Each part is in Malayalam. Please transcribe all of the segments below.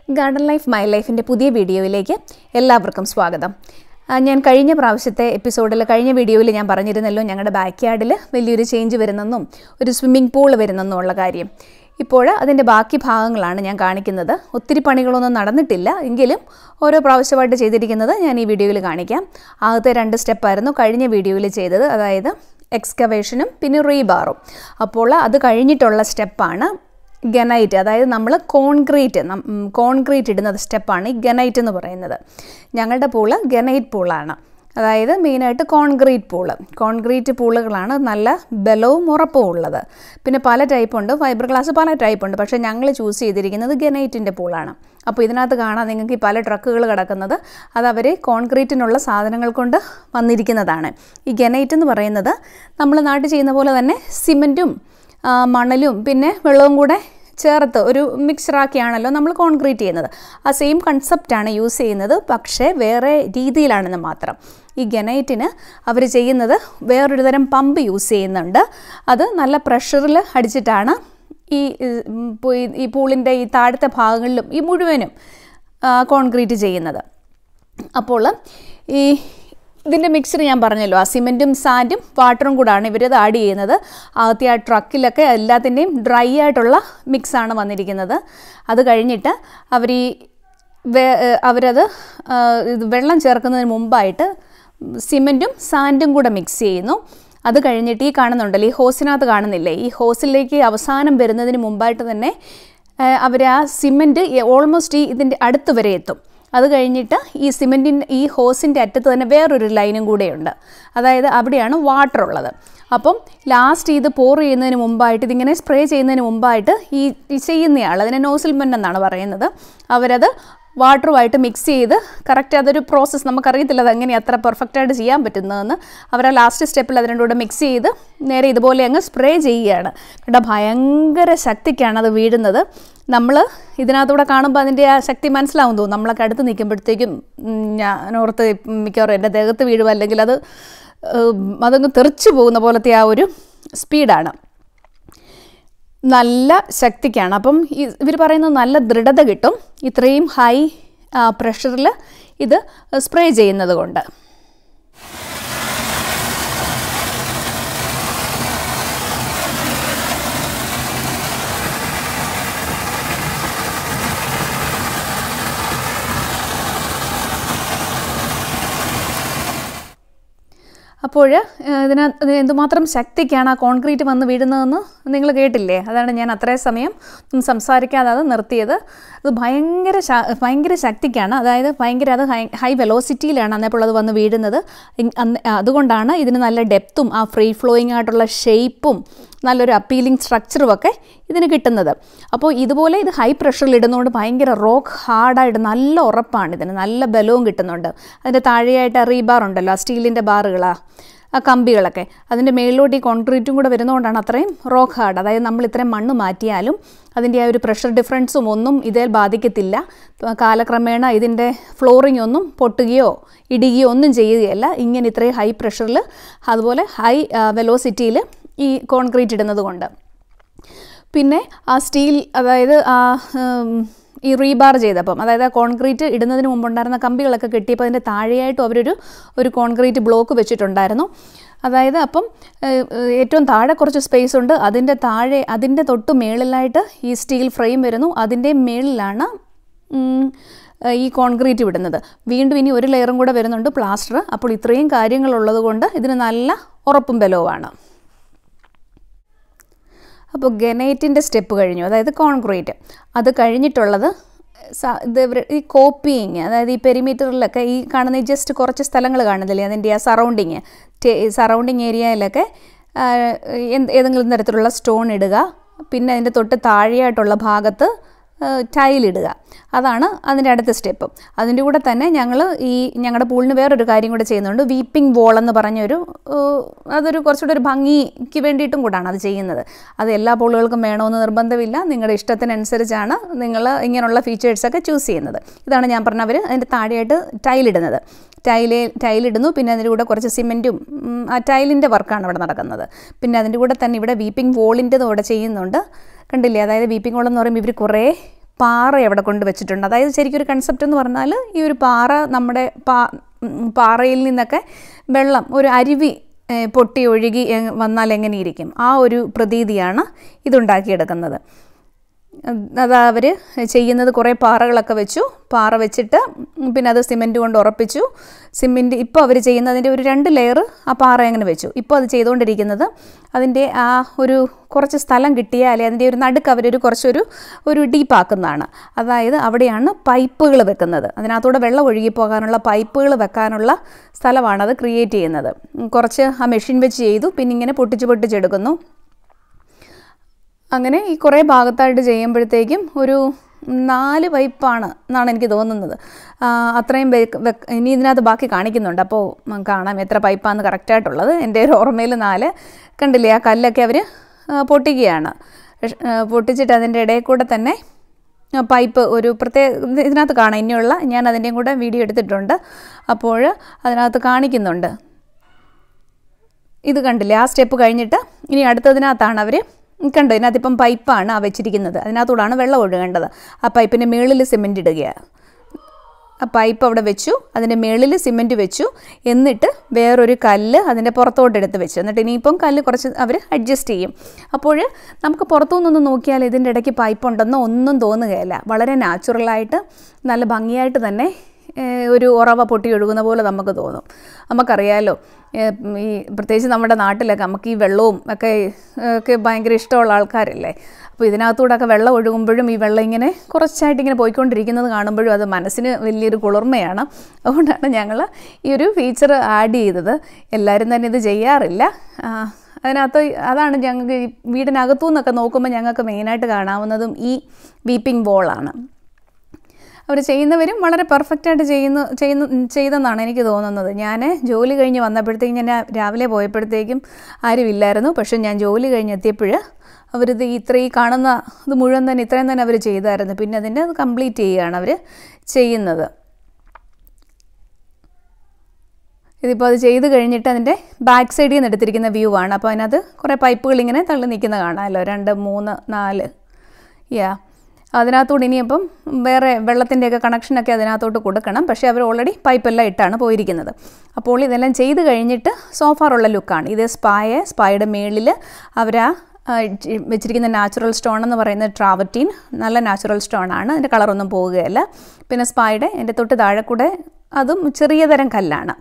ഗാർഡൻ ലൈഫ് മൈ ലൈഫിൻ്റെ പുതിയ വീഡിയോയിലേക്ക് എല്ലാവർക്കും സ്വാഗതം ആ, ഞാൻ കഴിഞ്ഞ പ്രാവശ്യത്തെ എപ്പിസോഡിൽ കഴിഞ്ഞ വീഡിയോയിൽ ഞാൻ പറഞ്ഞിരുന്നല്ലോ ഞങ്ങളുടെ ബാക്ക് യാർഡിൽ വലിയൊരു ചേഞ്ച് വരുന്നെന്നും ഒരു സ്വിമ്മിംഗ് പൂൾ വരുന്നെന്നും ഉള്ള കാര്യം ഇപ്പോൾ അതിൻ്റെ ബാക്കി ഭാഗങ്ങളാണ് ഞാൻ കാണിക്കുന്നത് ഒത്തിരി പണികളൊന്നും നടന്നിട്ടില്ല എങ്കിലും ഓരോ പ്രാവശ്യമായിട്ട് ചെയ്തിരിക്കുന്നത് ഞാൻ ഈ വീഡിയോയിൽ കാണിക്കാം ആദ്യത്തെ രണ്ട് സ്റ്റെപ്പായിരുന്നു കഴിഞ്ഞ വീഡിയോയിൽ ചെയ്തത് അതായത് എക്സ്കവേഷനും പിന്നെ റീബാറും അപ്പോൾ അത് കഴിഞ്ഞിട്ടുള്ള സ്റ്റെപ്പാണ് ഗനൈറ്റ് അതായത് നമ്മൾ കോൺക്രീറ്റ് കോൺക്രീറ്റ് ഇടുന്ന സ്റ്റെപ്പാണ് ഈ ഗനൈറ്റ് എന്ന് പറയുന്നത് ഞങ്ങളുടെ പൂള് ഗനൈറ്റ് പൂളാണ് അതായത് മെയിനായിട്ട് കോൺക്രീറ്റ് പൂള് കോൺക്രീറ്റ് പൂളുകളാണ് നല്ല ബലവും ഉറപ്പും ഉള്ളത് പിന്നെ പല ടൈപ്പ് ഉണ്ട് ഫൈബർ ഗ്ലാസ് പല ടൈപ്പ് ഉണ്ട് പക്ഷേ ഞങ്ങൾ ചൂസ് ചെയ്തിരിക്കുന്നത് ഗനൈറ്റിൻ്റെ പൂളാണ് അപ്പോൾ ഇതിനകത്ത് കാണാം നിങ്ങൾക്ക് ഈ പല ട്രക്കുകൾ കിടക്കുന്നത് അത് അവർ കോൺക്രീറ്റിനുള്ള സാധനങ്ങൾ കൊണ്ട് വന്നിരിക്കുന്നതാണ് ഈ ഗനൈറ്റ് എന്ന് പറയുന്നത് നമ്മൾ നാട്ടിൽ ചെയ്യുന്ന പോലെ തന്നെ സിമൻറ്റും ആ, മണലും പിന്നെ വെള്ളവും കൂടെ ചേർത്ത് ഒരു മിക്സറാക്കിയാണല്ലോ നമ്മൾ കോൺക്രീറ്റ് ചെയ്യുന്നത് ആ സെയിം കൺസെപ്റ്റാണ് യൂസ് ചെയ്യുന്നത് പക്ഷേ വേറെ രീതിയിലാണെന്ന് മാത്രം ഈ ഗനൈറ്റിന് അവർ ചെയ്യുന്നത് വേറൊരു തരം പമ്പ് യൂസ് ചെയ്യുന്നുണ്ട് അത് നല്ല പ്രഷറിൽ അടിച്ചിട്ടാണ് ഈ ഉം, പു- ഈ പൂളിൻ്റെ ഈ താഴത്തെ ഭാഗങ്ങളിലും ഈ മുഴുവനും കോൺക്രീറ്റ് ചെയ്യുന്നത് അപ്പോൾ ഈ ഇതിൻ്റെ മിക്സർ ഞാൻ പറഞ്ഞല്ലോ ആ സിമെൻറ്റും സാൻഡും വാട്ടറും കൂടാണ് ഇവരത് ആഡ് ചെയ്യുന്നത് ആദ്യത്തെ ആ ട്രക്കിലൊക്കെ എല്ലാത്തിൻ്റെയും ഡ്രൈ ആയിട്ടുള്ള മിക്സാണ് വന്നിരിക്കുന്നത് അത് കഴിഞ്ഞിട്ട് അവർ ഈ വേ- ഏഹ് അവരത് ആ, ഇത് വെള്ളം ചേർക്കുന്നതിന് മുമ്പായിട്ട് സിമെൻറ്റും സാൻഡും കൂടെ മിക്സ് ചെയ്യുന്നു അത് കഴിഞ്ഞിട്ട് ഈ കാണുന്നുണ്ടല്ലോ ഈ ഹോസിനകത്ത് കാണുന്നില്ലേ ഈ ഹോസിലേക്ക് അവസാനം വരുന്നതിന് മുമ്പായിട്ട് തന്നെ അവർ ആ സിമെൻറ്റ് ഓൾമോസ്റ്റ് ഈ ഇതിൻ്റെ അടുത്ത് വരെ എത്തും അത് കഴിഞ്ഞിട്ട് ഈ സിമെൻറ്റിൻ്റെ ഈ ഹോസിൻ്റെ അറ്റത്ത് തന്നെ വേറൊരു ലൈനും കൂടെയുണ്ട് അതായത് അവിടെയാണ് വാട്ടർ ഉള്ളത് അപ്പം ലാസ്റ്റ് ഇത് പോർ ചെയ്യുന്നതിന് മുമ്പായിട്ട് ഇതിങ്ങനെ സ്പ്രേ ചെയ്യുന്നതിന് മുമ്പായിട്ട് ഈ ഈ ചെയ്യുന്നയാൾ അതിനെ നോസിൽമെൻ്റ് എന്നാണ് പറയുന്നത് അവരത് വാട്ടറുമായിട്ട് മിക്സ് ചെയ്ത് കറക്റ്റ് അതൊരു പ്രോസസ്സ് നമുക്കറിയത്തില്ല അത് എങ്ങനെ അത്ര പെർഫെക്റ്റായിട്ട് ചെയ്യാൻ പറ്റുന്നതെന്ന് അവർ ആ ലാസ്റ്റ് സ്റ്റെപ്പിൽ അത് രണ്ടും കൂടെ മിക്സ് ചെയ്ത് നേരെ ഇതുപോലെ അങ്ങ് സ്പ്രേ ചെയ്യുകയാണ് കേട്ടോ ഭയങ്കര ശക്തിക്കാണ് അത് വീഴുന്നത് നമ്മൾ ഇതിനകത്തൂടെ കാണുമ്പോൾ അതിൻ്റെ ആ ശക്തി മനസ്സിലാവും തോന്നും നമ്മളൊക്കെ അടുത്ത് നിൽക്കുമ്പോഴത്തേക്കും ഉം, ഞാനോർത്ത് മിക്കവാറും എൻ്റെ ദേഹത്ത് വീഴുക അല്ലെങ്കിൽ അത് ഉം, അതങ്ങ് തെറിച്ചു പോകുന്ന പോലത്തെ ആ ഒരു സ്പീഡാണ് നല്ല ശക്തിക്കാണ് അപ്പം ഇവർ പറയുന്നത് നല്ല ദൃഢത കിട്ടും ഇത്രയും ഹൈ പ്രഷറിൽ ഇത് സ്പ്രേ ചെയ്യുന്നത് കൊണ്ട് അപ്പോൾ ഇതിനകത്ത് ഇതിന് എന്തുമാത്രം ശക്തിക്കാണ് ആ കോൺക്രീറ്റ് വന്ന് വീഴുന്നതെന്ന് നിങ്ങൾ കേട്ടില്ലേ അതാണ് ഞാൻ അത്രയും സമയം ഒന്നും സംസാരിക്കാതെ അത് നിർത്തിയത് അത് ഭയങ്കര ശ- ഭയങ്കര ശക്തിക്കാണ് അതായത് ഭയങ്കര അത് ഹൈ ഹൈ വെലോസിറ്റിയിലാണ് അന്നപ്പോൾ അത് വന്ന് വീഴുന്നത് ഇ- അന്ന് അതുകൊണ്ടാണ് ഇതിന് നല്ല ഡെപ്തും ആ ഫ്രീ ഫ്ലോയിങ് ആയിട്ടുള്ള ഷേപ്പും നല്ലൊരു അപ്പീലിംഗ് സ്ട്രക്ചറും ഒക്കെ ഇതിന് കിട്ടുന്നത് അപ്പോൾ ഇതുപോലെ ഇത് ഹൈ പ്രഷറിൽ ഇടുന്നതുകൊണ്ട് ഭയങ്കര റോക്ക് ഹാർഡായിട്ട് നല്ല ഉറപ്പാണ് ഇതിന് നല്ല ബലവും കിട്ടുന്നുണ്ട് അതിൻ്റെ താഴെയായിട്ട് റീബാർ ഉണ്ടല്ലോ ആ സ്റ്റീലിൻ്റെ ബാറുകളാ ആ കമ്പികളൊക്കെ അതിൻ്റെ മേളിലോട്ട് ഈ കോൺക്രീറ്റും കൂടെ വരുന്നതുകൊണ്ടാണ് അത്രയും റോക്ക് ഹാർഡ് അതായത് നമ്മൾ ഇത്രയും മണ്ണ് മാറ്റിയാലും അതിൻ്റെ ആ ഒരു പ്രഷർ ഡിഫറൻസും ഒന്നും ഇതേ ബാധിക്കത്തില്ല ഇപ്പം കാലക്രമേണ ഇതിൻ്റെ ഫ്ലോറിംഗ് ഒന്നും പൊട്ടുകയോ ഇടുകയോ ഒന്നും ചെയ്യുകയല്ല ഇങ്ങനെ ഇത്രയും ഹൈ പ്രഷറിൽ അതുപോലെ ഹൈ വെലോസിറ്റിയിൽ ഈ കോൺക്രീറ്റ് ഇടുന്നത് കൊണ്ട് പിന്നെ ആ സ്റ്റീൽ അതായത് ആ ഉം, ഈ റീബാർ ചെയ്തപ്പം അതായത് ആ കോൺക്രീറ്റ് ഇടുന്നതിന് മുമ്പുണ്ടായിരുന്ന കമ്പികളൊക്കെ കെട്ടിയപ്പോൾ അതിൻ്റെ താഴെയായിട്ടും അവരൊരു ഒരു കോൺക്രീറ്റ് ബ്ലോക്ക് വെച്ചിട്ടുണ്ടായിരുന്നു അതായത് അപ്പം ഏഹ്, ഏഹ്, ഏറ്റവും താഴെ കുറച്ച് സ്പേസ് ഉണ്ട് അതിൻ്റെ താഴെ അതിൻ്റെ തൊട്ട് മേളിലായിട്ട് ഈ സ്റ്റീൽ ഫ്രെയിം വരുന്നു അതിൻ്റെ മേളിലാണ് ഉം, ഏഹ്, ഈ കോൺക്രീറ്റ് വിടുന്നത് വീണ്ടും ഇനി ഒരു ലെയറും കൂടെ വരുന്നുണ്ട് പ്ലാസ്റ്റർ അപ്പോൾ ഇത്രയും കാര്യങ്ങളുള്ളത് കൊണ്ട് ഇതിന് നല്ല ഉറപ്പും ബലവുമാണ് അപ്പോൾ ഗനൈറ്റിൻ്റെ സ്റ്റെപ്പ് കഴിഞ്ഞു അതായത് കോൺക്രീറ്റ് അത് കഴിഞ്ഞിട്ടുള്ളത് സ- ഇത് ഇവര് ഈ കോപ്പിയിങ് അതായത് ഈ പെരിമീറ്ററിലൊക്കെ ഈ കാണുന്ന ഈ ജസ്റ്റ് കുറച്ച് സ്ഥലങ്ങൾ കാണുന്നില്ലേ അതിൻ്റെ ആ സറൗണ്ടിങ് സറൗണ്ടിങ് ഏരിയയിലൊക്കെ ആ, എന്ത് ഏതെങ്കിലും തരത്തിലുള്ള സ്റ്റോൺ ഇടുക പിന്നെ അതിൻ്റെ തൊട്ട് താഴെയായിട്ടുള്ള ഭാഗത്ത് ടൈലിടുക അതാണ് അതിൻ്റെ അടുത്ത സ്റ്റെപ്പ് അതിൻ്റെ കൂടെ തന്നെ ഞങ്ങൾ ഈ ഞങ്ങളുടെ പൂളിന് വേറൊരു കാര്യം കൂടെ ചെയ്യുന്നുണ്ട് വീപ്പിംഗ് വോൾ എന്ന് പറഞ്ഞൊരു ഏഹ്, അതൊരു കുറച്ചുകൂടെ ഒരു ഭംഗിക്ക് വേണ്ടിയിട്ടും കൂടാണ് അത് ചെയ്യുന്നത് അത് എല്ലാ പൂളുകൾക്കും വേണമെന്ന് നിർബന്ധമില്ല നിങ്ങളുടെ ഇഷ്ടത്തിനനുസരിച്ചാണ് നിങ്ങൾ ഇങ്ങനെയുള്ള ഫീച്ചേഴ്സൊക്കെ ചൂസ് ചെയ്യുന്നത് ഇതാണ് ഞാൻ പറഞ്ഞവർ അതിൻ്റെ താഴെയായിട്ട് ടൈലിടുന്നത് ടൈല് ടൈലിടുന്നു പിന്നെ അതിൻ്റെ കൂടെ കുറച്ച് സിമെൻറ്റും ഉം, ആ ടൈലിൻ്റെ വർക്കാണ് ഇവിടെ നടക്കുന്നത് പിന്നെ അതിൻ്റെ കൂടെ തന്നെ ഇവിടെ വീപ്പിംഗ് വോളിൻ്റെതും ഇവിടെ ചെയ്യുന്നുണ്ട് കണ്ടില്ലേ അതായത് വീപ്പിംഗ് വോൾ എന്ന് പറയുമ്പോൾ ഇവർ കുറേ പാറ അവിടെ കൊണ്ട് വെച്ചിട്ടുണ്ട് അതായത് ശരിക്കും ഒരു കൺസെപ്റ്റ് എന്ന് പറഞ്ഞാൽ ഈ ഒരു പാറ നമ്മുടെ പാ ഉം, പാറയിൽ നിന്നൊക്കെ വെള്ളം ഒരു അരുവി ഏഹ്, പൊട്ടി ഒഴുകി എ- വന്നാൽ എങ്ങനെയിരിക്കും ആ ഒരു പ്രതീതിയാണ് ഇതുണ്ടാക്കിയെടുക്കുന്നത് അത് അവർ ചെയ്യുന്നത് കുറേ പാറകളൊക്കെ വെച്ചു പാറ വെച്ചിട്ട് പിന്നെ അത് സിമെൻറ്റ് കൊണ്ട് ഉറപ്പിച്ചു സിമെൻറ്റ് ഇപ്പോൾ അവർ ചെയ്യുന്നതിൻ്റെ ഒരു രണ്ട് ലെയർ ആ പാറ അങ്ങനെ വെച്ചു ഇപ്പോൾ അത് ചെയ്തുകൊണ്ടിരിക്കുന്നത് അതിൻ്റെ ആ ഒരു കുറച്ച് സ്ഥലം കിട്ടിയാൽ അതിൻ്റെ ഒരു നടുക്ക് അവരൊരു കുറച്ചൊരു ഒരു ഡീപ്പാക്കുന്നതാണ് അതായത് അവിടെയാണ് പൈപ്പുകൾ വെക്കുന്നത് അതിനകത്തൂടെ വെള്ളം ഒഴുകി പോകാനുള്ള പൈപ്പുകൾ വെക്കാനുള്ള സ്ഥലമാണ് അത് ക്രിയേറ്റ് ചെയ്യുന്നത് കുറച്ച് ആ മെഷീൻ വെച്ച് ചെയ്തു പിന്നെ ഇങ്ങനെ പൊട്ടിച്ച് പൊട്ടിച്ചെടുക്കുന്നു അങ്ങനെ ഈ കുറേ ഭാഗത്തായിട്ട് ചെയ്യുമ്പോഴത്തേക്കും ഒരു നാല് പൈപ്പാണ് എന്നാണ് എനിക്ക് തോന്നുന്നത് ആ, അത്രയും വെക്ക് വെക്ക് ഇനി ഇതിനകത്ത് ബാക്കി കാണിക്കുന്നുണ്ട് അപ്പോൾ ഉം, കാണാം എത്ര പൈപ്പാണ് കറക്റ്റായിട്ടുള്ളത് എൻ്റെ ഒരു ഓർമ്മയിൽ നാല് കണ്ടില്ലേ ആ കല്ലൊക്കെ അവർ പൊട്ടിക്കുകയാണ് പക്ഷ്- ആ, പൊട്ടിച്ചിട്ട് അതിൻ്റെ ഇടയിൽ കൂടെ തന്നെ ആ, പൈപ്പ് ഒരു പ്രത്യേക ഇതിനകത്ത് കാണാം ഇനിയുള്ള ഞാൻ അതിൻ്റെയും കൂടെ വീഡിയോ എടുത്തിട്ടുണ്ട് അപ്പോൾ അതിനകത്ത് കാണിക്കുന്നുണ്ട് ഇത് കണ്ടില്ലേ ആ സ്റ്റെപ്പ് കഴിഞ്ഞിട്ട് ഇനി അടുത്തതിനകത്താണ് അവർ കണ്ടോ ഇതിനകത്ത് ഇപ്പം പൈപ്പാണ് ആ വെച്ചിരിക്കുന്നത് അതിനകത്തൂടാണ് വെള്ളം ഒഴുകേണ്ടത് ആ പൈപ്പിൻ്റെ മുകളിൽ സിമെൻറ്റ് ഇടുകയാണ് ആ പൈപ്പ് അവിടെ വെച്ചു അതിൻ്റെ മുകളിൽ സിമെൻറ്റ് വെച്ചു എന്നിട്ട് വേറൊരു കല്ല് അതിൻ്റെ പുറത്തോട്ട് എടുത്ത് വെച്ചു എന്നിട്ട് ഇനിയിപ്പം കല്ല് കുറച്ച് അവർ അഡ്ജസ്റ്റ് ചെയ്യും അപ്പോൾ നമുക്ക് പുറത്തുനിന്നൊന്ന് നോക്കിയാൽ ഇതിൻ്റെ ഇടയ്ക്ക് പൈപ്പ് ഉണ്ടെന്നോ ഒന്നും തോന്നുകയില്ല വളരെ നാച്ചുറലായിട്ട് നല്ല ഭംഗിയായിട്ട് തന്നെ ഏഹ്, ഒരു ഉറവ പൊട്ടി ഒഴുകുന്ന പോലെ നമുക്ക് തോന്നും നമുക്കറിയാലോ ഏഹ്, ഈ പ്രത്യേകിച്ച് നമ്മുടെ നാട്ടിലൊക്കെ നമുക്ക് ഈ വെള്ളവും ഒക്കെ ഏഹ്, ഒക്കെ ഭയങ്കര ഇഷ്ടമുള്ള ആൾക്കാരല്ലേ അപ്പോൾ ഇതിനകത്തൂടെ ഒക്കെ വെള്ളം ഒഴുകുമ്പോഴും ഈ വെള്ളം ഇങ്ങനെ കുറച്ചായിട്ട് ഇങ്ങനെ പോയിക്കൊണ്ടിരിക്കുന്നത് കാണുമ്പോഴും അത് മനസ്സിന് വലിയൊരു കുളിർമയാണ് അതുകൊണ്ടാണ് ഞങ്ങൾ ഈ ഒരു ഫീച്ചർ ആഡ് ചെയ്തത് എല്ലാവരും തന്നെ ഇത് ചെയ്യാറില്ല ആ, അതിനകത്ത് അതാണ് ഞങ്ങൾക്ക് ഈ വീടിനകത്തു നിന്നൊക്കെ നോക്കുമ്പോൾ ഞങ്ങൾക്ക് മെയിനായിട്ട് കാണാവുന്നതും ഈ വീപ്പിംഗ് ബോളാണ് അവർ ചെയ്യുന്നവരും വളരെ പെർഫെക്റ്റായിട്ട് ചെയ്യുന്നു ചെയ്യുന്നു ചെയ്തെന്നാണ് എനിക്ക് തോന്നുന്നത് ഞാൻ ജോലി കഴിഞ്ഞ് വന്നപ്പോഴത്തേക്കും ഞാൻ രാ- രാവിലെ പോയപ്പോഴത്തേക്കും ആരുമില്ലായിരുന്നു പക്ഷേ ഞാൻ ജോലി കഴിഞ്ഞ് എത്തിയപ്പോൾ അവരിത് ഇത്ര ഈ കാണുന്ന ഇത് മുഴുവൻ തന്നെ ഇത്രയും തന്നെ അവർ ചെയ്തായിരുന്നു പിന്നെ അതിൻ്റെ അത് കംപ്ലീറ്റ് ചെയ്യുകയാണ് അവർ ചെയ്യുന്നത് ഇതിപ്പോൾ അത് ചെയ്ത് കഴിഞ്ഞിട്ട് അതിൻ്റെ ബാക്ക് സൈഡിൽ നിന്ന് എടുത്തിരിക്കുന്ന വ്യൂ ആണ് അപ്പോൾ അതിനകത്ത് കുറേ പൈപ്പുകൾ ഇങ്ങനെ തള്ളി നിൽക്കുന്ന കാണാമല്ലോ രണ്ട് മൂന്ന് നാല് യാ അതിനകത്തൂടെ ഇനിയിപ്പം വേറെ വെള്ളത്തിൻ്റെയൊക്കെ കണക്ഷനൊക്കെ അതിനകത്തോട്ട് കൊടുക്കണം പക്ഷേ അവർ ഓൾറെഡി പൈപ്പെല്ലാം ഇട്ടാണ് പോയിരിക്കുന്നത് അപ്പോൾ ഇതെല്ലാം ചെയ്ത് കഴിഞ്ഞിട്ട് സോഫാറുള്ള ലുക്കാണ് ഇത് സ്പായ സ്പായുടെ മേളിൽ അവർ ആ ആ, ചി- വെച്ചിരിക്കുന്ന നാച്ചുറൽ സ്റ്റോൺ എന്ന് പറയുന്നത് ട്രാവറ്റീൻ നല്ല നാച്ചുറൽ സ്റ്റോൺ ആണ് അതിൻ്റെ കളറൊന്നും പോവുകയല്ല പിന്നെ സ്പായുടെ എൻ്റെ തൊട്ട് താഴെ കൂടെ അതും ചെറിയ തരം കല്ലാണ്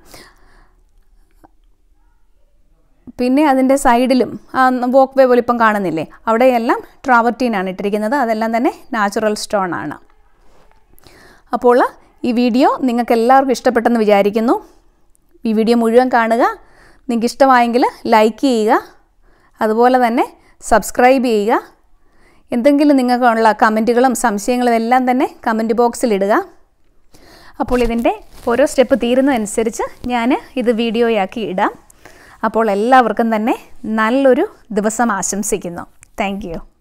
പിന്നെ അതിൻ്റെ സൈഡിലും വോക്ക് വേ പോലെ ഇപ്പം കാണുന്നില്ലേ അവിടെയെല്ലാം ട്രാവർട്ടീനാണ് ഇട്ടിരിക്കുന്നത് അതെല്ലാം തന്നെ നാച്ചുറൽ സ്റ്റോൺ ആണ് അപ്പോൾ ഈ വീഡിയോ നിങ്ങൾക്ക് എല്ലാവർക്കും ഇഷ്ടപ്പെട്ടെന്ന് വിചാരിക്കുന്നു ഈ വീഡിയോ മുഴുവൻ കാണുക നിങ്ങൾക്ക് ഇഷ്ടമായെങ്കിൽ ലൈക്ക് ചെയ്യുക അതുപോലെ തന്നെ സബ്സ്ക്രൈബ് ചെയ്യുക എന്തെങ്കിലും നിങ്ങൾക്കുള്ള കമൻറ്റുകളും സംശയങ്ങളും എല്ലാം തന്നെ കമൻറ്റ് ബോക്സിൽ ഇടുക അപ്പോൾ ഇതിൻ്റെ ഓരോ സ്റ്റെപ്പ് തീരുന്നതനുസരിച്ച് ഞാൻ ഇത് വീഡിയോയാക്കി ഇടാം അപ്പോൾ എല്ലാവർക്കും തന്നെ നല്ലൊരു ദിവസം ആശംസിക്കുന്നു താങ്ക് യു